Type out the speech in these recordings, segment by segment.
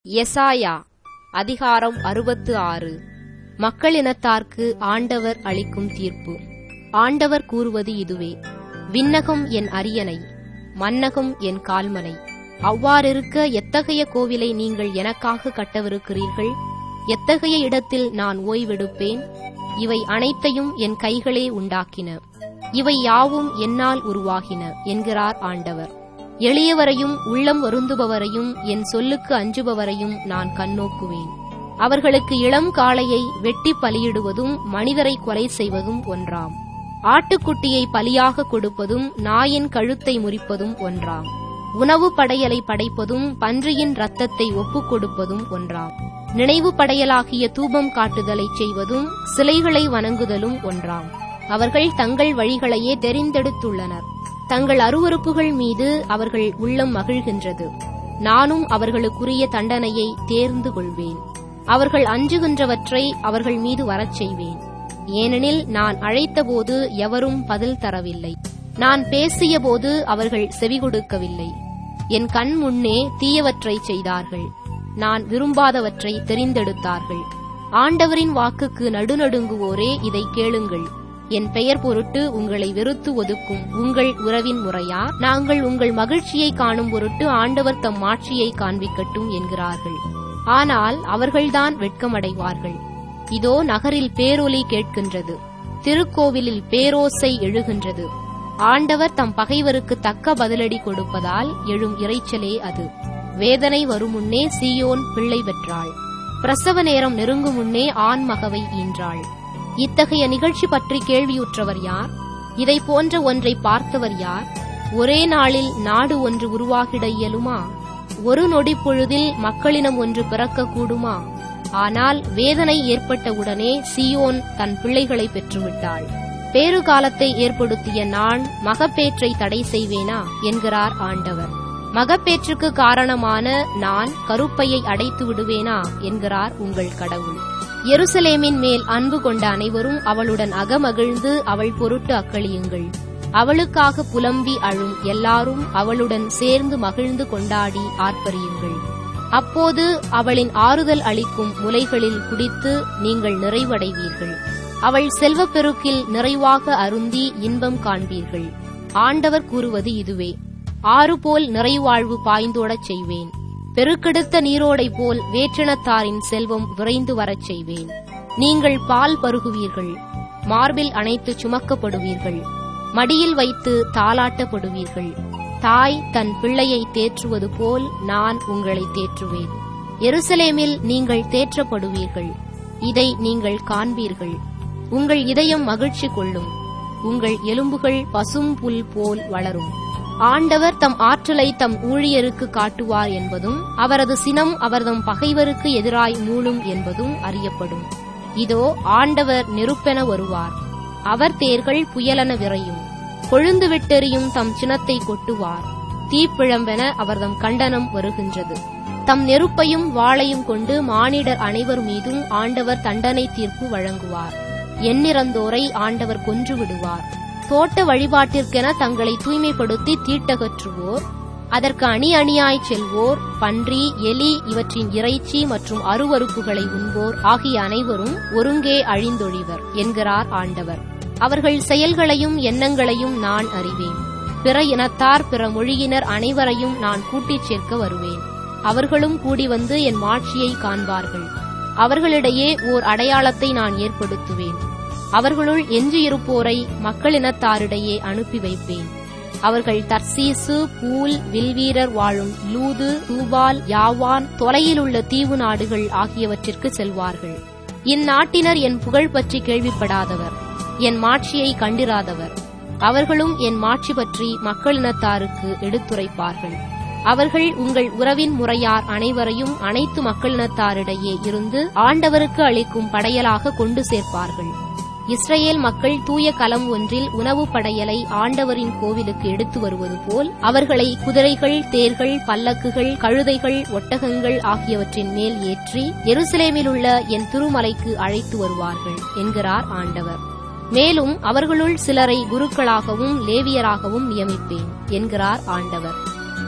எசாயா அதிகாரம் அறுபத்து ஆறு மக்களினத்தார்க்கு ஆண்டவர் அளிக்கும் தீர்ப்பு ஆண்டவர் கூறுவது இதுவே விண்ணகம் என் அரியணை மன்னகம் என் கால்மனை அவ்வாறிருக்க எத்தகைய கோவிலை நீங்கள் எனக்காக கட்டவிருக்கிறீர்கள் எத்தகைய இடத்தில் நான் ஓய்வெடுப்பேன் இவை அனைத்தையும் என் கைகளே உண்டாக்கின இவை யாவும் என்னால் உருவாகின என்கிறார் ஆண்டவர் எளியவரையும் உள்ளம் வருந்துபவரையும் என் சொல்லுக்கு அஞ்சுபவரையும் நான் கண்ணோக்குவேன் அவர்களுக்கு இளம் காளையை வெட்டி பலியிடுவதும் மனிதரை கொலை செய்வதும் ஒன்றாம் ஆட்டுக்குட்டியை பலியாக கொடுப்பதும் நாயின் கழுத்தை முறிப்பதும் ஒன்றாம் உணவு படையலை படைப்பதும் பன்றியின் இரத்தத்தை ஒப்புக் கொடுப்பதும் ஒன்றாம் நினைவு படையலாகிய தூபம் காட்டுதலை செய்வதும் சிலைகளை வணங்குதலும் ஒன்றாம் அவர்கள் தங்கள் வழிகளையே தெரிந்தெடுத்துள்ளனர் தங்கள் அருவறுப்புகள் மீது அவர்கள் உள்ளம் மகிழ்கின்றது நானும் அவர்களுக்குரிய தண்டனையை தேர்ந்து கொள்வேன் அவர்கள் அஞ்சுகின்றவற்றை அவர்கள் மீது வரச் செய்வேன் ஏனெனில் நான் அழைத்தபோது எவரும் பதில் தரவில்லை நான் பேசியபோது அவர்கள் செவிகொடுக்கவில்லை என் கண் முன்னே தீயவற்றை செய்தார்கள் நான் விரும்பாதவற்றை தெரிந்தெடுத்தார்கள் ஆண்டவரின் வாக்குக்கு நடுநடுங்குவோரே இதை கேளுங்கள் என் பெயர் பொருட்டு உங்களை வெறுத்து ஒதுக்கும் உங்கள் உறவின் முறையா நாங்கள் உங்கள் மகிழ்ச்சியை காணும் பொருட்டு ஆண்டவர் தம் மாட்சியை காண்பிக்கட்டும் என்கிறார்கள் ஆனால் அவர்கள்தான் வெட்கமடைவார்கள் இதோ நகரில் பேரொலி கேட்கின்றது திருக்கோவிலில் பேரோசை எழுகின்றது ஆண்டவர் தம் பகைவருக்கு தக்க பதிலடி கொடுப்பதால் எழும் இறைச்சலே அது வேதனை வரும் முன்னே சீயோன் பிள்ளை பெற்றாள் பிரசவ நேரம் நெருங்கும் முன்னே ஆண் மகவை ஈன்றாள் இத்தகைய நிகழ்ச்சி பற்றி கேள்வியுற்றவர் யார் இதை போன்ற ஒன்றை பார்த்தவர் யார் ஒரே நாளில் நாடு ஒன்று உருவாகிட இயலுமா ஒரு நொடி பொழுதில் மக்களினம் ஒன்று பிறக்க கூடுமா ஆனால் வேதனை ஏற்பட்டவுடனே சியோன் தன் பிள்ளைகளை பெற்றுவிட்டாள் பேறுகாலத்தை ஏற்படுத்திய நான் மகப்பேற்றை தடை செய்வேனா என்கிறார் ஆண்டவர் மகப்பேற்றுக்கு காரணமான நான் கருப்பையை அடைத்து விடுவேனா என்கிறார் உங்கள் கடவுள் எருசலேமின் மேல் அன்பு கொண்ட அனைவரும் அவளுடன் அகமகிழ்ந்து அவள் பொருட்டு அக்களியுங்கள் அவளுக்காக புலம்பி அழும் எல்லாரும் அவளுடன் சேர்ந்து மகிழ்ந்து கொண்டாடி ஆர்ப்பரியுங்கள் அப்போது அவளின் ஆறுதல் அளிக்கும் முலைகளில் குடித்து நீங்கள் நிறைவடைவீர்கள் அவள் செல்வப்பெருக்கில் நிறைவாக அருந்தி இன்பம் காண்பீர்கள் ஆண்டவர் கூறுவது இதுவே ஆறு போல் நிறைவாழ்வு பாய்ந்தோடச் செய்வேன் பெருக்கெடுத்த நீரோடை போல் வேற்றினத்தாரின் செல்வம் விரைந்து வரச் செய்வேன் நீங்கள் பால் பருகுவீர்கள் மார்பில் அணைத்து சுமக்கப்படுவீர்கள் மடியில் வைத்து தாளாட்டப்படுவீர்கள் தாய் தன் பிள்ளையை தேற்றுவது போல் நான் உங்களை தேற்றுவேன் எருசலேமில் நீங்கள் தேற்றப்படுவீர்கள் இதை நீங்கள் காண்பீர்கள் உங்கள் இதயம் மகிழ்ச்சி கொள்ளும் உங்கள் எலும்புகள் பசும் புல் போல் வளரும் ஆண்டவர் தம் ஆற்றலை தம் ஊழியருக்கு காட்டுவார் என்பதும் அவரது சினம் அவர்தம் பகைவருக்கு எதிராய் மூளும் என்பதும் அறியப்படும் இதோ ஆண்டவர் நெருப்பென வருவார் அவர் தேர்கள் புயலென விரையும் கொழுந்து விட்டெறியும் தம் சினத்தை கொட்டுவார் தீப்பிழம்பென அவர்தம் கண்டனம் வருகின்றது தம் நெருப்பையும் வாளையும் கொண்டு மானிடர் அனைவர் மீதும் ஆண்டவர் தண்டனை தீர்ப்பு வழங்குவார் எண்ணிறந்தோரை ஆண்டவர் கொன்று விடுவார் தோட்ட வழிபாட்டிற்கென தங்களை தூய்மைப்படுத்தி தீட்டகற்றுவோர் அதற்கு அணி அணியாய் செல்வோர் பன்றி எலி இவற்றின் இறைச்சி மற்றும் அருவறுப்புகளை உண்போர் ஆகிய அனைவரும் ஒருங்கே அழிந்தொழிவர் என்கிறார் ஆண்டவர் அவர்கள் செயல்களையும் எண்ணங்களையும் நான் அறிவேன் பிற இனத்தார் பிற மொழியினர் அனைவரையும் நான் கூட்டிச் சேர்க்க வருவேன் அவர்களும் கூடி வந்து என் மாட்சியை காண்பார்கள் அவர்களிடையே ஓர் அடையாளத்தை நான் ஏற்படுத்துவேன் அவர்களுள் எஞ்சியிருப்போரை மக்களினத்தாரிடையே அனுப்பி வைப்பேன் அவர்கள் தர்சீசு பூல் வில்வீரர் வாழும் லூது தூபால் யாவான் தொலையிலுள்ள தீவு நாடுகள் ஆகியவற்றிற்கு செல்வார்கள் இந்நாட்டினர் என் புகழ் பற்றி கேள்விப்படாதவர் என் மாட்சியை கண்டிராதவர் அவர்களும் என் மாட்சி பற்றி மக்களினத்தாருக்கு எடுத்துரைப்பார்கள் அவர்கள் உங்கள் உறவின் முறையார் அனைவரையும் அனைத்து மக்களினத்தாரிடையே இருந்து ஆண்டவருக்கு அளிக்கும் படையலாக கொண்டு சேர்ப்பார்கள் இஸ்ரேல் மக்கள் தூய களம் ஒன்றில் உணவு படையலை ஆண்டவரின் கோவிலுக்கு எடுத்து வருவது போல் அவர்களை குதிரைகள் தேர்கள் பல்லக்குகள் கழுதைகள் ஒட்டகங்கள் ஆகியவற்றின் மேல் ஏற்றி எருசலேமில் உள்ள என் திருமலைக்கு அழைத்து வருவார்கள் என்கிறார் ஆண்டவர் மேலும் அவர்களுள் சிலரை குருக்களாகவும் லேவியராகவும் நியமிப்பேன் என்கிறார் ஆண்டவர்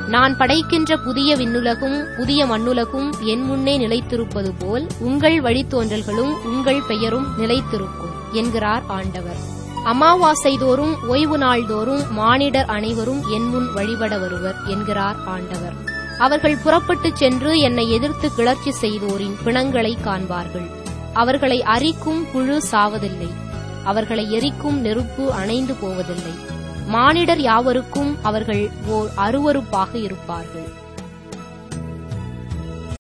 நான் படைக்கின்ற புதிய விண்ணுலகும் புதிய மண்ணுலகும் என் முன்னே நிலைத்திருப்பது போல் உங்கள் வழித்தோன்றல்களும் உங்கள் பெயரும் நிலைத்திருக்கும் என்கிறார் ஆண்டவர் அமாவாசை தோறும் ஓய்வு நாள் தோறும் மானிடர் அனைவரும் என் முன் வழிபட வருவர் என்கிறார் ஆண்டவர் அவர்கள் புறப்பட்டுச் சென்று என்னை எதிர்த்து கிளர்ச்சி செய்தோரின் பிணங்களை காண்பார்கள் அவர்களை அரிக்கும் புழு சாவதில்லை அவர்களை எரிக்கும் நெருப்பு அணைந்து போவதில்லை மானிடர் யாவருக்கும் அவர்கள் ஓர் அருவருப்பாக இருப்பார்கள்